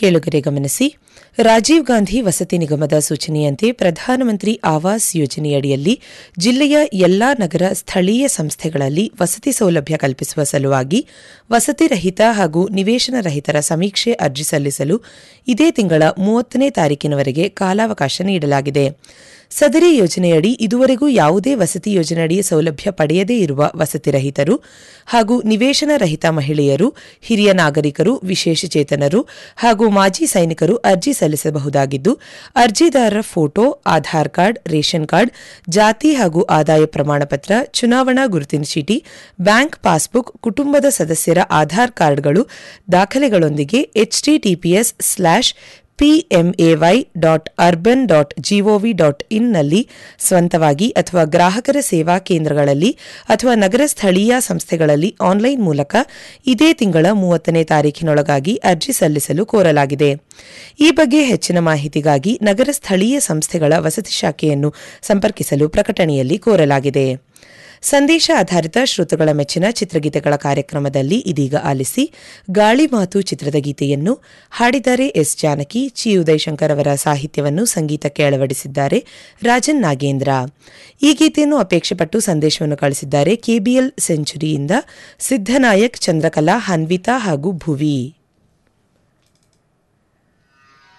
ಕೇಳುಗರೆ ಗಮನಿಸಿ ರಾಜೀವ್ ಗಾಂಧಿ ವಸತಿ ನಿಗಮದ ಸೂಚನೆಯಂತೆ ಪ್ರಧಾನಮಂತ್ರಿ ಆವಾಸ್ ಯೋಜನೆಯಡಿಯಲ್ಲಿ ಜಿಲ್ಲೆಯ ಎಲ್ಲಾ ನಗರ ಸ್ಥಳೀಯ ಸಂಸ್ಥೆಗಳಲ್ಲಿ ವಸತಿ ಸೌಲಭ್ಯ ಕಲ್ಪಿಸುವ ಸಲುವಾಗಿ ವಸತಿ ರಹಿತ ಹಾಗೂ ನಿವೇಶನ ರಹಿತರ ಸಮೀಕ್ಷೆ ಅರ್ಜಿ ಸಲ್ಲಿಸಲು ಇದೇ ತಿಂಗಳ ಮೂವತ್ತನೇ ತಾರೀಕಿನವರೆಗೆ ಕಾಲಾವಕಾಶ ನೀಡಲಾಗಿದೆ ಸದರಿ ಯೋಜನೆಯಡಿ ಇದುವರೆಗೂ ಯಾವುದೇ ವಸತಿ ಯೋಜನೆಯಡಿ ಸೌಲಭ್ಯ ಪಡೆಯದೇ ಇರುವ ವಸತಿ ರಹಿತರು ಹಾಗೂ ನಿವೇಶನ ರಹಿತ ಮಹಿಳೆಯರು ಹಿರಿಯ ನಾಗರಿಕರು ವಿಶೇಷಚೇತನರು ಹಾಗೂ ಮಾಜಿ ಸೈನಿಕರು ಅರ್ಜಿ ಸಲ್ಲಿಸಬಹುದಾಗಿದ್ದು ಅರ್ಜಿದಾರರ photo Aadhaar card ration card ಜಾತಿ ಹಾಗೂ ಆದಾಯ ಪ್ರಮಾಣಪತ್ರ ಚುನಾವಣಾ ಗುರುತಿನ ಚೀಟಿ ಬ್ಯಾಂಕ್ ಪಾಸ್ಬುಕ್ ಕುಟುಂಬದ ಸದಸ್ಯರ ಆಧಾರ್ ಕಾರ್ಡ್ಗಳು ದಾಖಲೆಗಳೊಂದಿಗೆ HTTPS slash PMAY dot urban dot GOV dot ಇನ್ನಲ್ಲಿ ಸ್ವಂತವಾಗಿ ಅಥವಾ ಗ್ರಾಹಕರ ಸೇವಾ ಕೇಂದ್ರಗಳಲ್ಲಿ ಅಥವಾ ನಗರ ಸ್ಥಳೀಯ ಸಂಸ್ಥೆಗಳಲ್ಲಿ ಆನ್ಲೈನ್ ಮೂಲಕ ಇದೇ ತಿಂಗಳ ಮೂವತ್ತನೇ ತಾರೀಖಿನೊಳಗಾಗಿ ಅರ್ಜಿ ಸಲ್ಲಿಸಲು ಕೋರಲಾಗಿದೆ ಈ ಬಗ್ಗೆ ಹೆಚ್ಚಿನ ಮಾಹಿತಿಗಾಗಿ ನಗರ ಸ್ಥಳೀಯ ಸಂಸ್ಥೆಗಳ ವಸತಿ ಶಾಖೆಯನ್ನು ಸಂಪರ್ಕಿಸಲು ಪ್ರಕಟಣೆಯಲ್ಲಿ ಕೋರಲಾಗಿದೆ ಸಂದೇಶ ಆಧಾರಿತ ಶ್ರೋತೃಗಳ ಮೆಚ್ಚಿನ ಚಿತ್ರಗೀತೆಗಳ ಕಾರ್ಯಕ್ರಮದಲ್ಲಿ ಇದೀಗ ಆಲಿಸಿ ಗಾಳಿ ಮಾತು ಚಿತ್ರದ ಗೀತೆಯನ್ನು ಹಾಡಿದ್ದಾರೆ ಎಸ್ ಜಾನಕಿ ಚಿ ಉದಯಶಂಕರ್ ಅವರ ಸಾಹಿತ್ಯವನ್ನು ಸಂಗೀತಕ್ಕೆ ಅಳವಡಿಸಿದ್ದಾರೆ ರಾಜನ್ ನಾಗೇಂದ್ರ ಈ ಗೀತೆಯನ್ನು ಅಪೇಕ್ಷೆಪಟ್ಟು ಸಂದೇಶವನ್ನು ಕಳಿಸಿದ್ದಾರೆ ಕೆಬಿಎಲ್ ಸೆಂಚುರಿಯಿಂದ ಸಿದ್ದನಾಯಕ್ ಚಂದ್ರಕಲಾ ಹನ್ವಿತಾ ಹಾಗೂ ಭುವಿ